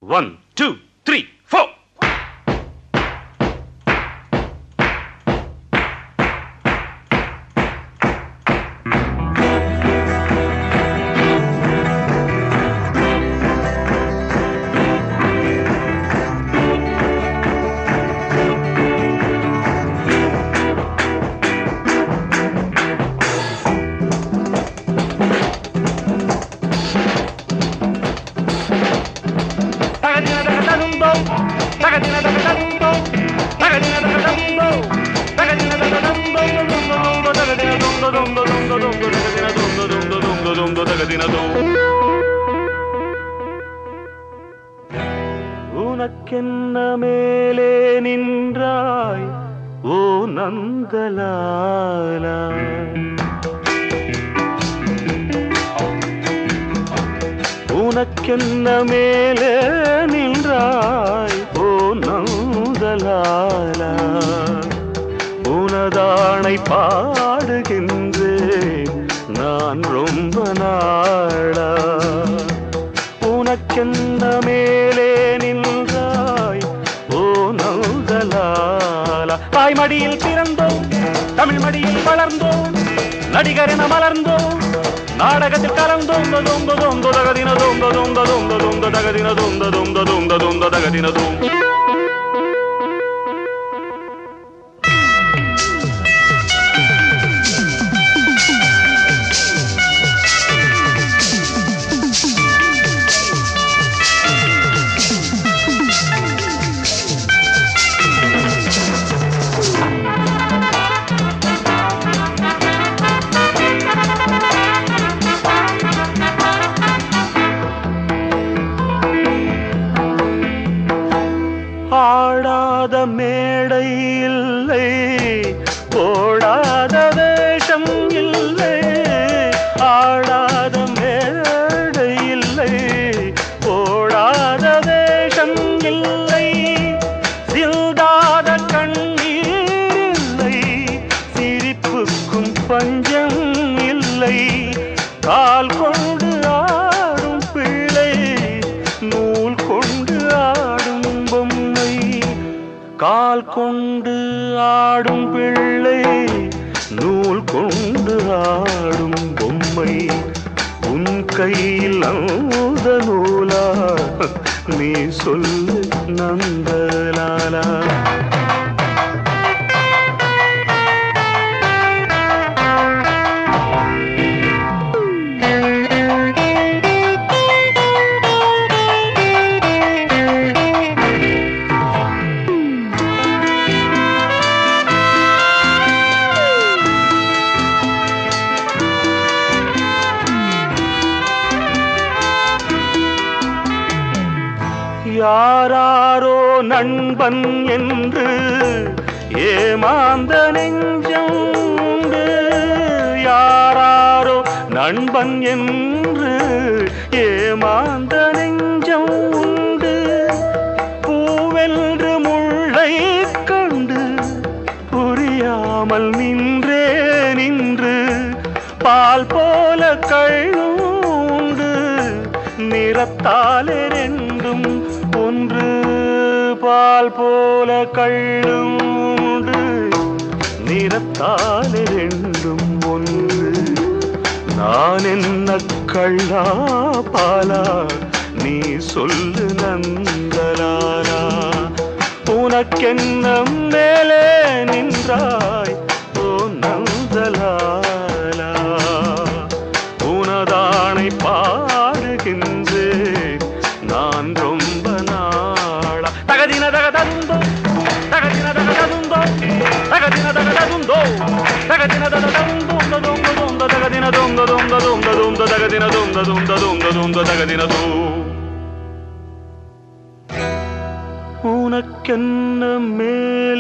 one two three four உனக்கென்ன மேலே நின்றாய் ஓ நந்தலாலா உனக்கென்ன மேலே நின்றாய் ஓ நந்தலாலா உனதானை பாடுகின்றேன் நான் ரொம்ப நாளா உனக்கென்ன மேலே நின்றாய் ஓ நந்தலாலா தாய்மடியில் பிறந்தோம் தமிழ் மடியில் வளர்ந்தோம் நடிகர் என மலர்ந்தோம் நாடகத்தில் கலந்தோம் தொந்த தொந்த தகதின தொந்த தொந்த தொந்த தொந்த தகதின தொந்த தொந்த தொந்த தொந்த தகதின தொந்த ஆடாத மேடை இல்லை போடாத வேஷம் இல்லை ஆடாத மேடை இல்லை போடாத வேஷம் இல்லை சிந்தாத கண்ணீர் இல்லை சிரிப்புக்கும் பஞ்சம் இல்லை கால் கொண்டு ஆடும் பிள்ளை நூல் கொண்டு ஆடும் பொம்மை கால் கொண்டு ஆடும் பிள்ளை நூல் கொண்டு ஆடும் பொம்மை உன் கையில் அந்த நூலா நீ சொல்லு நந்தலாலா யாராரோ நண்பன் என்று ஏமாந்த நெஞ்சம் உண்டு யாராரோ நண்பன் என்று ஏமாந்த நெஞ்சம் உண்டு பூவென்று முள்ளை கண்டு புரியாமல் நின்றே நின்று பால் போல கள்ளும் உண்டு நிறத்தாலே ரெண்டும் ஒன்று பால் போல கள்ளும் உண்டு நிறத்தாலே ரெண்டும் ஒன்று நான் என்ன கள்ளா பாலா நீ சொல்லு நந்தலாலா உனக்கென்ன மேலே நின்றாய் ஓ நந்தலாலா உனதானை பாடுகின்றேன் நான் ரொம்ப நாளா தகதின தகதந்தோ தகதின தகதந்தோ தகதின தகதந்தோ தகதின தகதந்தோ தொந்த தொந்த தகதின தொந்த தொந்த தொந்த தொந்த தகதின தொந்த தொந்த தொந்த தொந்த தகதின தோ உனக்கென்ன மே